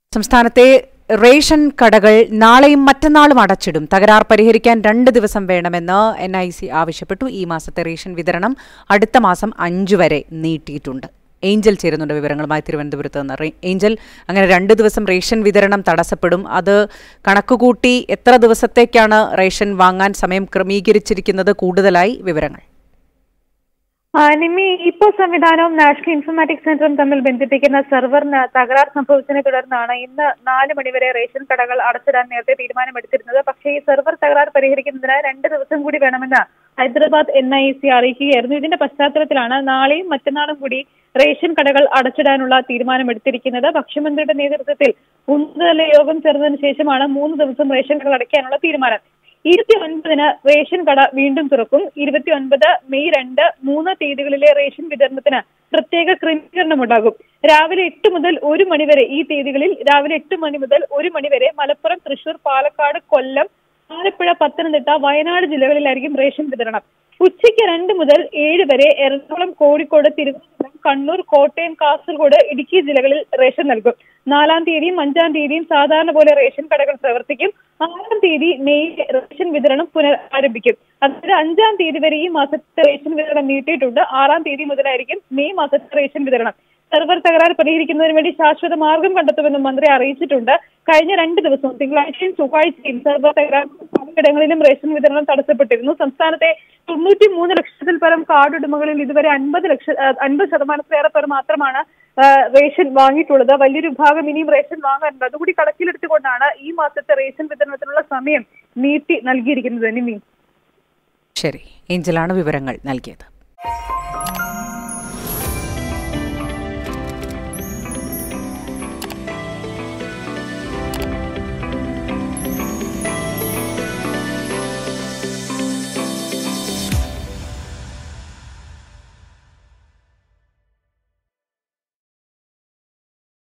സംസ്ഥാനത്തെ റേഷൻ കടകൾ നാളെയും മറ്റന്നാളും അടച്ചിടും തകരാർ പരിഹരിക്കാൻ രണ്ട് ദിവസം വേണമെന്ന് എൻ ഐ സി ആവശ്യപ്പെട്ടു ഈ മാസത്തെ റേഷൻ വിതരണം അടുത്ത മാസം അഞ്ചു വരെ നീട്ടിയിട്ടുണ്ട് ഏഞ്ചൽ ചേരുന്നുണ്ട് വിവരങ്ങളുമായി തിരുവനന്തപുരത്ത് നിന്ന് റേ- ഏഞ്ചൽ അങ്ങനെ രണ്ട് ദിവസം റേഷൻ വിതരണം തടസ്സപ്പെടും അത് കണക്കുകൂട്ടി എത്ര ദിവസത്തേക്കാണ് റേഷൻ വാങ്ങാൻ സമയം ക്രമീകരിച്ചിരിക്കുന്നത് കൂടുതലായി വിവരങ്ങൾ ആ, നിമ്മി ഇപ്പോ സംവിധാനവും നാഷണൽ ഇൻഫർമാറ്റിക്സ് സെന്ററും തമ്മിൽ ബന്ധിപ്പിക്കുന്ന സെർവറിന് തകരാർ സംഭവിച്ചതിനെ തുടർന്നാണ് ഇന്ന് നാല് മണിവരെ റേഷൻ കടകൾ അടച്ചിടാൻ നേരത്തെ തീരുമാനമെടുത്തിരുന്നത് പക്ഷേ ഈ സെർവർ തകരാർ പരിഹരിക്കുന്നതിന് രണ്ട് ദിവസം കൂടി വേണമെന്ന് ഹൈദരാബാദ് എൻ ഐ സി അറിയിക്കുകയായിരുന്നു ഇതിന്റെ പശ്ചാത്തലത്തിലാണ് നാളെയും മറ്റന്നാളും കൂടി റേഷൻ കടകൾ അടച്ചിടാനുള്ള തീരുമാനമെടുത്തിരിക്കുന്നത് ഭക്ഷ്യമന്ത്രിയുടെ നേതൃത്വത്തിൽ ഉന്നതതല യോഗം ചേർന്നതിന് ശേഷമാണ് മൂന്ന് ദിവസം റേഷൻ കടകൾ അടയ്ക്കാനുള്ള തീരുമാനം ഇരുപത്തി ഒൻപതിന് റേഷൻ കട വീണ്ടും തുറക്കും ഇരുപത്തി ഒൻപത് മെയ് രണ്ട് മൂന്ന് തീയതികളിലെ റേഷൻ വിതരണത്തിന് പ്രത്യേക ക്രമീകരണമുണ്ടാകും രാവിലെ എട്ട് മുതൽ ഒരു മണിവരെ ഈ തീയതികളിൽ രാവിലെ എട്ട് മണി മുതൽ ഒരു മണിവരെ മലപ്പുറം തൃശൂർ പാലക്കാട് കൊല്ലം ആലപ്പുഴ പത്തനംതിട്ട വയനാട് ജില്ലകളിലായിരിക്കും റേഷൻ വിതരണം ഉച്ചയ്ക്ക് രണ്ട് മുതൽ ഏഴ് വരെ എറണാകുളം കോഴിക്കോട് തിരുവനന്തപുരം കണ്ണൂർ കോട്ടയം കാസർഗോഡ് ഇടുക്കി ജില്ലകളിൽ റേഷൻ നൽകും നാലാം തീയതിയും അഞ്ചാം തീയതിയും സാധാരണ പോലെ റേഷൻ കടകൾ പ്രവർത്തിക്കും ആറാം തീയതി മെയ് റേഷൻ വിതരണം പുനർ ആരംഭിക്കും അതായത് അഞ്ചാം തീയതി വരെ ഈ മാസത്തെ റേഷൻ വിതരണം നീട്ടിയിട്ടുണ്ട് ആറാം തീയതി മുതലായിരിക്കും മെയ് മാസത്തെ റേഷൻ വിതരണം സെർവർ തകരാർ പരിഹരിക്കുന്നതിന് വേണ്ടി ശാശ്വത മാർഗം കണ്ടെത്തുമെന്നും മന്ത്രി അറിയിച്ചിട്ടുണ്ട് കഴിഞ്ഞ രണ്ട് ദിവസവും തിങ്കളാഴ്ചയും ചൊവ്വാഴ്ചയും സെർവർ തകരാർ പലയിടങ്ങളിലും റേഷൻ വിതരണം തടസ്സപ്പെട്ടിരുന്നു സംസ്ഥാനത്തെ തൊണ്ണൂറ്റി മൂന്ന് ലക്ഷത്തിൽ പരം കാർഡ് ഉടമകളിൽ ഇതുവരെ അൻപത് ലക്ഷ അൻപത് ശതമാനത്തിലേറെ പേർ മാത്രമാണ് ആ, റേഷൻ വാങ്ങിയിട്ടുള്ളത് വലിയൊരു വിഭാഗം ഇനിയും റേഷൻ വാങ്ങാനുണ്ട് അതുകൂടി കണക്കിലെടുത്തുകൊണ്ടാണ് ഈ മാസത്തെ റേഷൻ വിതരണത്തിനുള്ള സമയം നീട്ടി നൽകിയിരിക്കുന്നത് നിമി ശരി ഏഞ്ചലാണ് വിവരങ്ങൾ നൽകിയത്